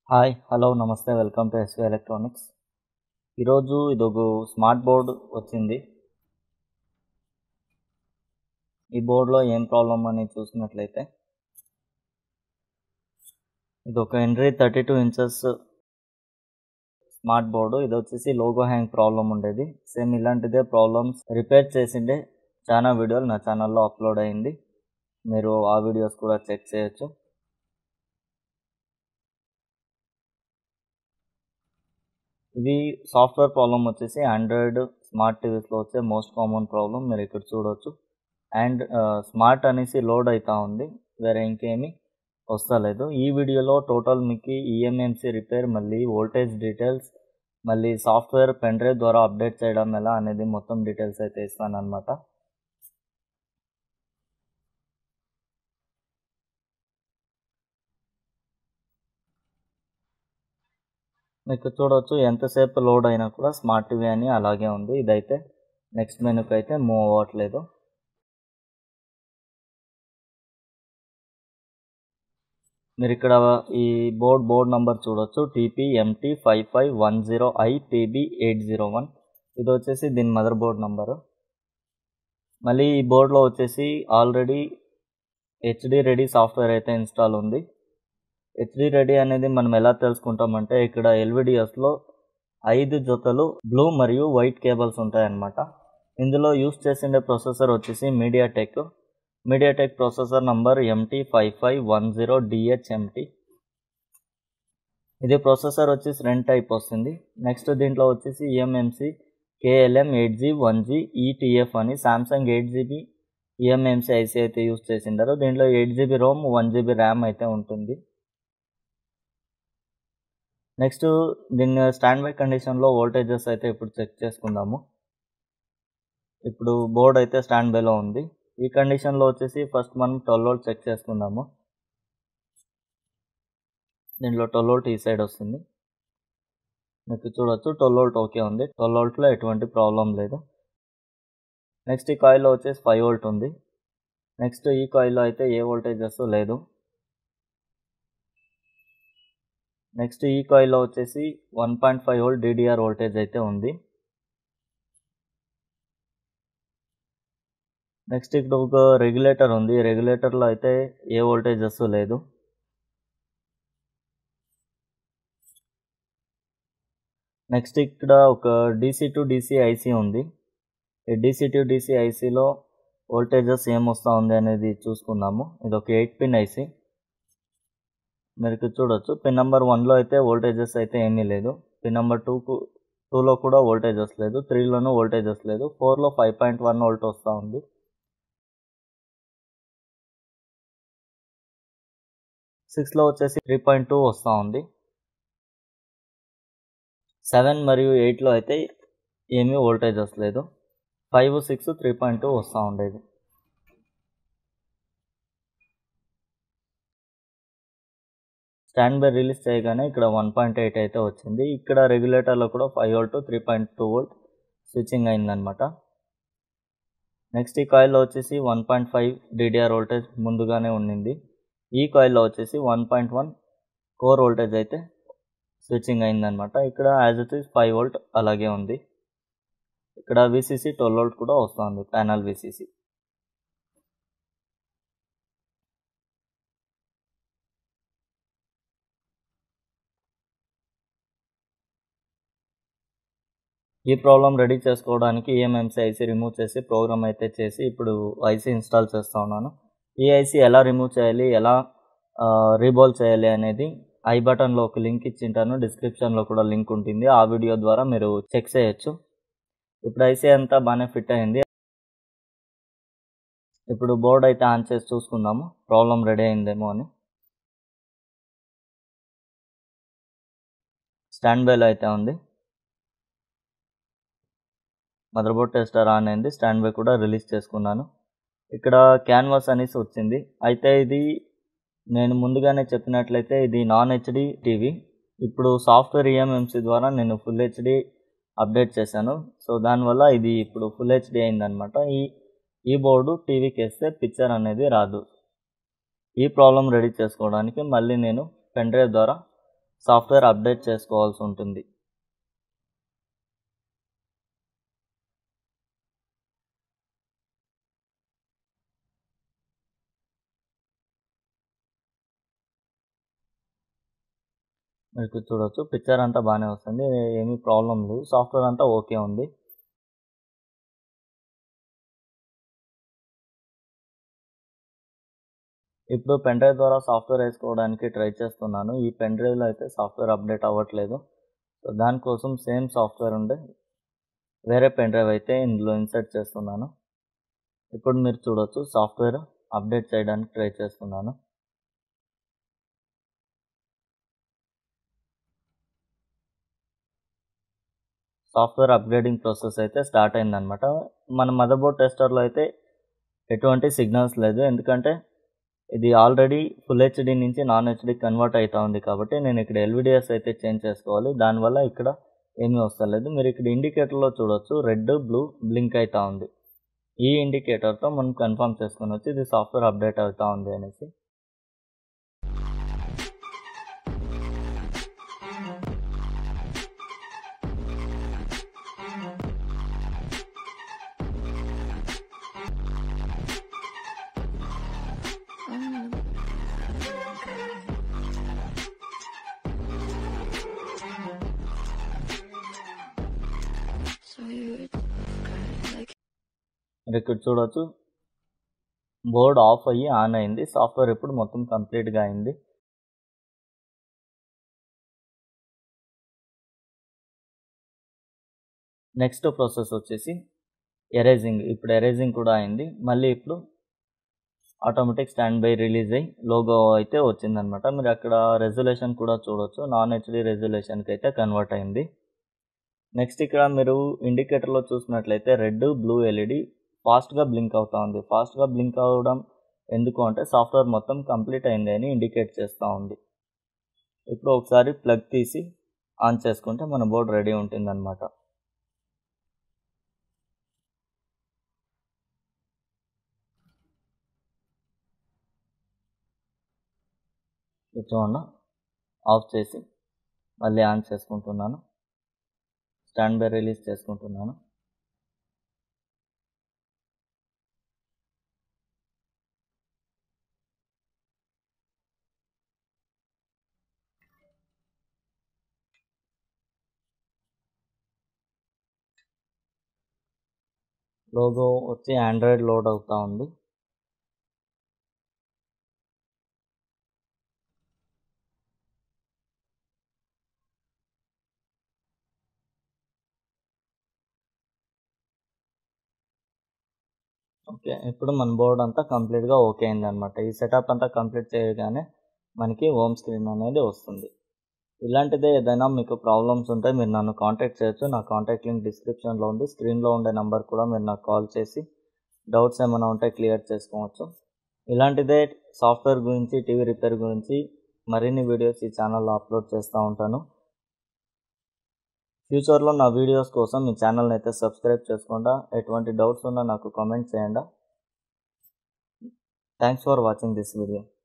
hi hello నమస్తే welcome to SV electronics ఈరోజు ఇది ఒక స్మార్ట్ బోర్డ్ వచ్చింది ఈ బోర్డులో ఏం ప్రాబ్లం అని చూసినట్లయితే ఇది ఒక ఎండ్రీ thirty two inches smart board ఇది వచ్చేసి లోగో హ్యాంగ్ ప్రాబ్లం ఉండేది సేమ్ ఇలాంటిదే ప్రాబ్లమ్స్ రిపేర్ చేసిండే చాలా వీడియోలు నా ఛానల్లో అప్లోడ్ అయింది మీరు ఆ వీడియోస్ కూడా చెక్ చేయొచ్చు ఇది సాఫ్ట్వేర్ ప్రాబ్లం వచ్చేసి ఆండ్రాయిడ్ స్మార్ట్ టీవీస్లో వచ్చే మోస్ట్ కామన్ ప్రాబ్లం మీరు ఇక్కడ చూడవచ్చు అండ్ స్మార్ట్ అనేసి లోడ్ అవుతా ఉంది వేరే ఇంకేమీ వస్తలేదు ఈ వీడియోలో టోటల్ మీకు ఈఎంఎంసీ రిపేర్ మళ్ళీ వోల్టేజ్ డీటెయిల్స్ మళ్ళీ సాఫ్ట్వేర్ పెన్ డ్రైవ్ ద్వారా అప్డేట్ చేయడం ఎలా అనేది మొత్తం డీటెయిల్స్ అయితే ఇస్తాను అనమాట మీకు చూడవచ్చు ఎంతసేపు లోడ్ అయినా కూడా స్మార్ట్ టీవీ అని అలాగే ఉంది ఇదైతే నెక్స్ట్ మెనూకి అయితే మూవ్ అవ్వట్లేదు మీరు ఇక్కడ ఈ బోర్డ్ బోర్డ్ నంబర్ చూడొచ్చు TP MT five five one zero I PB eight zero one ఇది వచ్చేసి దీని మదర్ బోర్డ్ నంబరు మళ్ళీ ఈ బోర్డ్లో వచ్చేసి ఆల్రెడీ హెచ్డి రెడీ సాఫ్ట్వేర్ అయితే ఇన్స్టాల్ ఉంది హెచ్డి రెడీ అనేది మనం ఎలా తెలుసుకుంటామంటే ఇక్కడ ఎల్విడిఎస్లో ఐదు జతలు బ్లూ మరియు వైట్ కేబుల్స్ ఉంటాయన్నమాట ఇందులో యూస్ చేసిండే ప్రొసెసర్ వచ్చేసి MediaTek MediaTek processor number MT five five one zero DHMT ఇది ప్రొసెసర్ వచ్చేసి రెండు టైప్ వస్తుంది నెక్స్ట్ దీంట్లో వచ్చేసి EMMC KLM eight G one G ETF అని Samsung eight GB EMMC IC అయితే యూస్ చేసిండారు దీంట్లో eight GB ROM one GB RAM అయితే ఉంటుంది నెక్స్ట్ దీన్ని స్టాండ్ బై కండిషన్లో వోల్టేజెస్ అయితే ఇప్పుడు చెక్ చేసుకుందాము ఇప్పుడు బోర్డ్ అయితే స్టాండ్ బైలో ఉంది ఈ కండిషన్లో వచ్చేసి ఫస్ట్ మనం ట్వెల్వ్ వోల్ట్ చెక్ చేసుకుందాము దీంట్లో ట్వెల్వ్ వోల్ట్ ఈ సైడ్ వస్తుంది మీకు చూడొచ్చు ట్వెల్వ్ వోల్ట్ ఓకే ఉంది ట్వెల్వ్ వోల్ట్లో ఎటువంటి ప్రాబ్లం లేదు నెక్స్ట్ ఈ కాయిల్లో వచ్చేసి ఫైవ్ వోల్ట్ ఉంది నెక్స్ట్ ఈ కాయిల్లో అయితే ఏ వోల్టేజెస్ లేదు నెక్స్ట్ ఈ కాయిల్లో వచ్చేసి one point five volt DDR voltage అయితే ఉంది నెక్స్ట్ ఇక్కడ ఒక రెగ్యులేటర్ ఉంది రెగ్యులేటర్లో అయితే ఏ వోల్టేజెస్ లేదు నెక్స్ట్ ఇక్కడ ఒక డీసీ టు డీసీ ఐసీ ఉంది ఈ డీసీ టు డీసీ ఐసీలో వోల్టేజెస్ ఏం వస్తూ ఉంది అనేది చూసుకుందాము ఇది ఒక ఎయిట్ పిన్ ఐసీ మీరు చూడొచ్చు పిన్ నెంబర్ వన్లో అయితే వోల్టేజెస్ అయితే ఏమీ లేదు పిన్ నెంబర్ టూకు టూలో కూడా వోల్టేజెస్ లేదు త్రీలోనూ వోల్టేజెస్ లేదు ఫోర్లో ఫైవ్ పాయింట్ వన్ వోల్ట్ వస్తూ ఉంది సిక్స్లో వచ్చేసి త్రీ పాయింట్ టూ వస్తూ ఉంది సెవెన్ మరియు ఎయిట్లో అయితే ఏమీ వోల్టేజెస్ లేదు five six three point two వస్తూ ఉండేది స్టాండ్ బై రిలీజ్ చేయగానే ఇక్కడ వన్ పాయింట్ ఎయిట్ అయితే వచ్చింది ఇక్కడ రెగ్యులేటర్లో కూడా five volt three point two volt switching అయిందనమాట నెక్స్ట్ ఈ కాయిల్లో వచ్చేసి one point five DDR voltage ముందుగానే ఉండింది ఈ కాయిల్లో వచ్చేసి one point one core voltage అయితే స్విచ్చింగ్ అయిందనమాట ఇక్కడ as it is five volt అలాగే ఉంది ఇక్కడ విసిసి ట్వెల్వ్ వోల్ట్ కూడా వస్తుంది ప్యానల్ విసిసి ఈ ప్రాబ్లం రెడీ చేసుకోవడానికి ఈఎంఎంసీ ఐసీ రిమూవ్ చేసి ప్రోగ్రామ్ అయితే చేసి ఇప్పుడు ఐసీ ఇన్స్టాల్ చేస్తూ ఉన్నాను ఈ ఐసీ ఎలా రిమూవ్ చేయాలి ఎలా రీబాల్ చేయాలి అనేది ఐ బటన్లో ఒక లింక్ ఇచ్చింటాను డిస్క్రిప్షన్లో కూడా లింక్ ఉంటుంది ఆ వీడియో ద్వారా మీరు చెక్ చేయొచ్చు ఇప్పుడు ఐసీ అంతా బాగానే ఫిట్ అయింది ఇప్పుడు బోర్డ్ అయితే ఆన్ చేసి చూసుకుందాము ప్రాబ్లం రెడీ అయిందేమో అని స్టాండ్ బైలో అయితే ఉంది మదర్ బోర్డ్ టెస్టర్ ఆన్ అయింది స్టాండ్ బై కూడా రిలీజ్ చేసుకున్నాను ఇక్కడ క్యాన్వాస్ అనేసి వచ్చింది అయితే ఇది నేను ముందుగానే చెప్పినట్లయితే ఇది నాన్ హెచ్డి టీవీ ఇప్పుడు సాఫ్ట్వేర్ ఈఎంఎంసీ ద్వారా నేను ఫుల్ హెచ్డి అప్డేట్ చేశాను సో దానివల్ల ఇది ఇప్పుడు ఫుల్ హెచ్డి అయిందనమాట ఈ ఈ బోర్డు టీవీకి వేస్తే పిక్చర్ అనేది రాదు ఈ ప్రాబ్లం రెడీ చేసుకోవడానికి మళ్ళీ నేను పెన్ డ్రైవ్ ద్వారా సాఫ్ట్వేర్ అప్డేట్ చేసుకోవాల్సి ఉంటుంది మీకు చూడొచ్చు పిక్చర్ అంతా బాగానే వస్తుంది ఏమీ ప్రాబ్లం లేదు సాఫ్ట్వేర్ అంతా ఓకే ఉంది ఇప్పుడు పెన్ డ్రైవ్ ద్వారా సాఫ్ట్వేర్ వేసుకోవడానికి ట్రై చేస్తున్నాను ఈ పెన్ డ్రైవ్లో అయితే సాఫ్ట్వేర్ అప్డేట్ అవ్వట్లేదు సో దానికోసం సేమ్ సాఫ్ట్వేర్ ఉండే వేరే పెన్ డ్రైవ్ అయితే ఇందులో ఇన్సర్ట్ చేస్తున్నాను ఇప్పుడు మీరు చూడొచ్చు సాఫ్ట్వేర్ అప్డేట్ చేయడానికి ట్రై చేస్తున్నాను సాఫ్ట్వేర్ అప్గ్రేడింగ్ ప్రాసెస్ అయితే స్టార్ట్ అయిందనమాట మన మదర్బోర్డ్ టెస్టర్లో అయితే ఎటువంటి సిగ్నల్స్ లేదు ఎందుకంటే ఇది ఆల్రెడీ ఫుల్ హెచ్డి నుంచి నాన్ హెచ్డి కన్వర్ట్ అవుతా ఉంది కాబట్టి నేను ఇక్కడ ఎల్విడిఎస్ అయితే చేంజ్ చేసుకోవాలి దానివల్ల ఇక్కడ ఏమీ వస్తలేదు మీరు ఇక్కడ ఇండికేటర్లో చూడొచ్చు రెడ్ బ్లూ బ్లింక్ అవుతా ఉంది ఈ ఇండికేటర్తో మనం కన్ఫర్మ్ చేసుకుని వచ్చి ఇది సాఫ్ట్వేర్ అప్డేట్ అవుతా ఉంది అనేసి So you like మీరు ఇక్కడ చూడొచ్చు బోర్డ్ ఆఫ్ అయ్యి ఆన్ అయింది సాఫ్ట్వేర్ ఇప్పుడు మొత్తం కంప్లీట్గా అయింది నెక్స్ట్ ప్రాసెస్ వచ్చేసి ఎరేజింగ్ ఇప్పుడు ఎరేజింగ్ కూడా అయింది మళ్ళీ ఇప్పుడు ఆటోమేటిక్ స్టాండ్ బై రిలీజ్ అయ్యి లోగో అయితే వచ్చిందనమాట మీరు అక్కడ రెజల్యూషన్ కూడా చూడొచ్చు నాన్ హెచ్డి రెజల్యూషన్కి అయితే కన్వర్ట్ అయింది నెక్స్ట్ ఇక్కడ మీరు ఇండికేటర్లో చూసినట్లయితే రెడ్ బ్లూ ఎల్ఈడి ఫాస్ట్గా బ్లింక్ అవుతా ఉంది ఫాస్ట్గా బ్లింక్ అవ్వడం ఎందుకు అంటే సాఫ్ట్వేర్ మొత్తం కంప్లీట్ అయింది అని ఇండికేట్ చేస్తూ ఉంది ఇప్పుడు ఒకసారి ప్లగ్ తీసి ఆన్ చేసుకుంటే మన బోర్డ్ రెడీ ఉంటుందన్నమాట చూడండి ఆఫ్ చేసి మళ్ళీ ఆన్ చేసుకుంటున్నాను స్టాండ్ బై రిలీజ్ చేసుకుంటున్నాను లోగో వచ్చి ఆండ్రాయిడ్ లోడ్ అవుతా ఉంది ఓకే ఇప్పుడు మన బోర్డ్ అంతా కంప్లీట్గా ఓకే అయింది అనమాట ఈ సెటప్ అంతా కంప్లీట్ చేయగానే మనకి హోమ్ స్క్రీన్ అనేది వస్తుంది ఇలాంటిదే ఏదైనా మీకు ప్రాబ్లమ్స్ ఉంటే మీరు నన్ను కాంటాక్ట్ చేయొచ్చు నా కాంటాక్ట్ లింక్ డిస్క్రిప్షన్లో ఉంది స్క్రీన్లో ఉండే నెంబర్ కూడా మీరు నాకు కాల్ చేసి డౌట్స్ ఏమైనా ఉంటే క్లియర్ చేసుకోవచ్చు ఇలాంటిదే సాఫ్ట్వేర్ గురించి టీవీ రిపేర్ గురించి మరిన్ని వీడియోస్ ఈ ఛానల్లో అప్లోడ్ చేస్తూ ఉంటాను ఫ్యూచర్లో నా వీడియోస్ కోసం మీ ఛానల్ని అయితే సబ్స్క్రైబ్ చేసుకుండా ఎటువంటి డౌట్స్ ఉన్నా నాకు కామెంట్ చేయండి thanks for watching this video